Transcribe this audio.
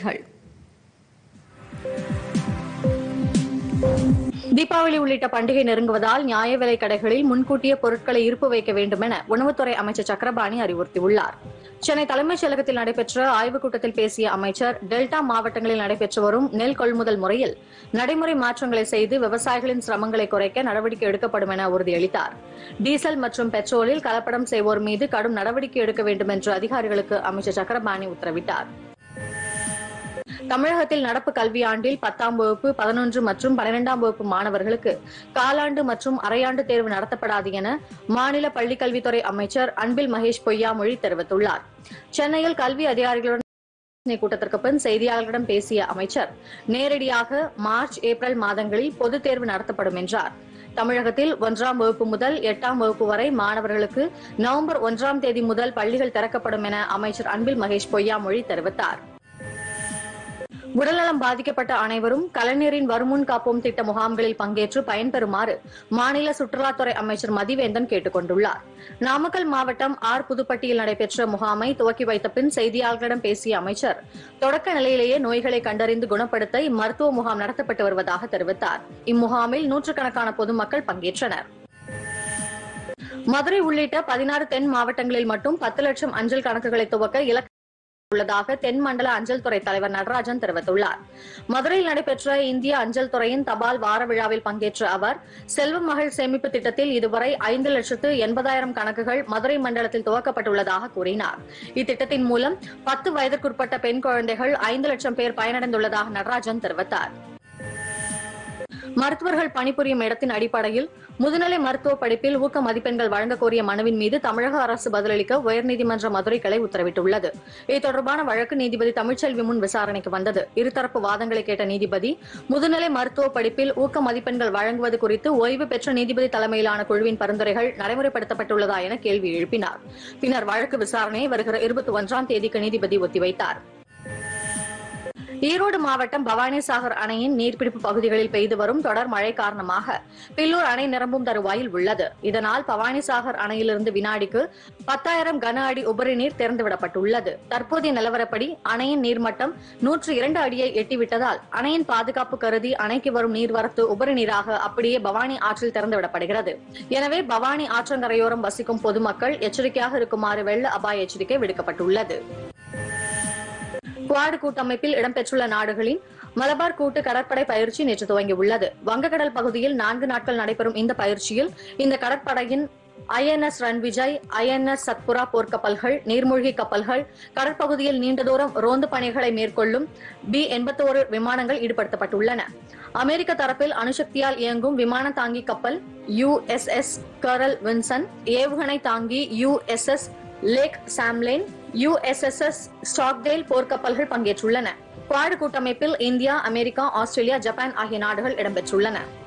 தீபாவளி உள்ளிட்ட பண்டிகை நெருங்குவதால் நியாய விலை கடைகளில் முன்கூட்டியே பொருட்களை இருப்பு வைக்க வேண்டும் என உணவுத்துறை அமைச்சர் சக்கரபாணி அறிவுறுத்தியுள்ளார் சென்னை தலைமைச் செயலகத்தில் நடைபெற்ற ஆய்வுக் கூட்டத்தில் பேசிய அமைச்சர் டெல்டா மாவட்டங்களில் நடைபெற்று வரும் நெல் கொள்முதல் முறையில் நடைமுறை மாற்றங்களை செய்து விவசாயிகளின் சிரமங்களை குறைக்க நடவடிக்கை எடுக்கப்படும் என உறுதியளித்தார் டீசல் மற்றும் பெட்ரோலில் கலப்படம் செய்வோர் மீது கடும் நடவடிக்கை எடுக்க வேண்டும் என்று அதிகாரிகளுக்கு அமைச்சர் சக்கரபாணி உத்தரவிட்டார் தமிழகத்தில் நடப்பு கல்வியாண்டில் பத்தாம் வகுப்பு பதினொன்று மற்றும் பன்னிரெண்டாம் வகுப்பு மாணவர்களுக்கு காலாண்டு மற்றும் அரையாண்டு தேர்வு நடத்தப்படாது என மாநில பள்ளிக்கல்வித்துறை அமைச்சர் அன்பில் மகேஷ் பொய்யாமொழி தெரிவித்துள்ளார் சென்னையில் கல்வி அதிகாரிகளுடன் ஆலோசனை கூட்டத்திற்கு பின் செய்தியாளர்களிடம் பேசிய அமைச்சர் நேரடியாக மார்ச் ஏப்ரல் மாதங்களில் பொதுத் தேர்வு நடத்தப்படும் என்றார் தமிழகத்தில் ஒன்றாம் வகுப்பு முதல் எட்டாம் வகுப்பு வரை மாணவர்களுக்கு நவம்பர் ஒன்றாம் தேதி முதல் பள்ளிகள் திறக்கப்படும் என அமைச்சர் அன்பில் மகேஷ் பொய்யாமொழி தெரிவித்தார் உடல்நலம் பாதிக்கப்பட்ட அனைவரும் கலைஞரின் வருமுன் காப்போம் திட்ட முகாம்களில் பங்கேற்று பயன்பெறுமாறு மாநில சுற்றுலாத்துறை அமைச்சர் மதிவேந்தன் கேட்டுக் கொண்டுள்ளார் நாமக்கல் மாவட்டம் ஆர் புதுப்பட்டியில் நடைபெற்ற முகாமை துவக்கி வைத்த பின் செய்தியாளர்களிடம் பேசிய அமைச்சர் தொடக்க நிலையிலேயே நோய்களை கண்டறிந்து குணப்படுத்த இம்மருத்துவ முகாம் நடத்தப்பட்டு வருவதாக தெரிவித்தார் இம்முகாமில் நூற்றுக்கணக்கான பொதுமக்கள் பங்கேற்றனர் மதுரை உள்ளிட்ட பதினாறு தென் மாவட்டங்களில் மட்டும் பத்து லட்சம் அஞ்சல் கணக்குகளை துவக்க இலக்கு உள்ளதாக தென் மண்டல அஞ்சல் துறை தலைவர் நடராஜன் தெரிவித்துள்ளார் மதுரையில் நடைபெற்ற இந்திய அஞ்சல் துறையின் தபால் வார விழாவில் பங்கேற்ற அவர் செல்வ மகள் சேமிப்பு திட்டத்தில் இதுவரை ஐந்து லட்சத்து எண்பதாயிரம் கணக்குகள் மதுரை மண்டலத்தில் துவக்கப்பட்டுள்ளதாக கூறினார் இத்திட்டத்தின் மூலம் பத்து வயதிற்குட்பட்ட பெண் குழந்தைகள் ஐந்து லட்சம் பேர் பயனடைந்துள்ளதாக நடராஜன் தெரிவித்தார் மருத்துவர்கள் பணிபுரியும் இடத்தின் அடிப்படையில் முதுநிலை மருத்துவ படிப்பில் ஊக்க மதிப்பெண்கள் வழங்க கோரிய மனுவின் மீது தமிழக அரசு பதிலளிக்க உயர்நீதிமன்ற மதுரை கிளை உத்தரவிட்டுள்ளது இது தொடர்பான வழக்கு நீதிபதி தமிழ்ச்செல்வி முன் விசாரணைக்கு வந்தது இருதரப்பு வாதங்களை கேட்ட நீதிபதி முதுநிலை மருத்துவ படிப்பில் ஊக்க மதிப்பெண்கள் வழங்குவது குறித்து ஓய்வு பெற்ற நீதிபதி தலைமையிலான குழுவின் பரிந்துரைகள் நடைமுறைப்படுத்தப்பட்டுள்ளதா என கேள்வி எழுப்பினார் பின்னர் வழக்கு விசாரணையை வருகிற இருபத்தி ஒன்றாம் தேதிக்கு நீதிபதி ஒத்திவைத்தார் ஈரோடு மாவட்டம் பவானிசாகர் அணையின் நீர்பிடிப்பு பகுதிகளில் பெய்து வரும் தொடர் மழை காரணமாக பில்லூர் அணை நிரம்பும் தருவாயில் உள்ளது இதனால் பவானிசாகர் அணையிலிருந்து வினாடிக்கு பத்தாயிரம் கன அடி உபரி நீர் திறந்துவிடப்பட்டுள்ளது தற்போதைய நிலவரப்படி அணையின் நீர்மட்டம் நூற்று இரண்டு அடியை எட்டிவிட்டதால் அணையின் பாதுகாப்பு கருதி அணைக்கு வரும் நீர்வரத்து உபரி நீராக அப்படியே பவானி ஆற்றில் திறந்துவிடப்படுகிறது எனவே பவானி ஆற்றங்கரையோரம் வசிக்கும் பொதுமக்கள் எச்சரிக்கையாக இருக்குமாறு வெள்ள அபாய எச்சரிக்கை விடுக்கப்பட்டுள்ளது குவாடு கூட்டமைப்பில் இடம்பெற்றுள்ள நாடுகளின் மலபார் கூட்டு கடற்படை பயிற்சி நேற்று துவங்கியுள்ளது வங்கக்கடல் பகுதியில் நான்கு நாட்கள் நடைபெறும் இந்த பயிற்சியில் இந்த கடற்படையின் ஐஎன்எஸ் ரன்விஜய் ஐஎன்எஸ் சத்புரா போர்க்கப்பல்கள் நீர்மூழ்கி கப்பல்கள் கடற்பகுதியில் நீண்ட தூரம் ரோந்து பணிகளை மேற்கொள்ளும் பி எண்பத்தோரு விமானங்கள் ஈடுபடுத்தப்பட்டுள்ளன அமெரிக்க தரப்பில் அணுசக்தியால் இயங்கும் விமான தாங்கி கப்பல் யுஎஸ்எஸ் கரல் வின்சன் ஏவுகணை தாங்கி USS Lake Champlain USS Stockdale போர்க்கப்பல்கள் பங்கேற்றுள்ளன குவாடு கூட்டமைப்பில் இந்தியா அமெரிக்கா ஆஸ்திரேலியா ஜப்பான் ஆகிய நாடுகள் இடம்பெற்றுள்ளன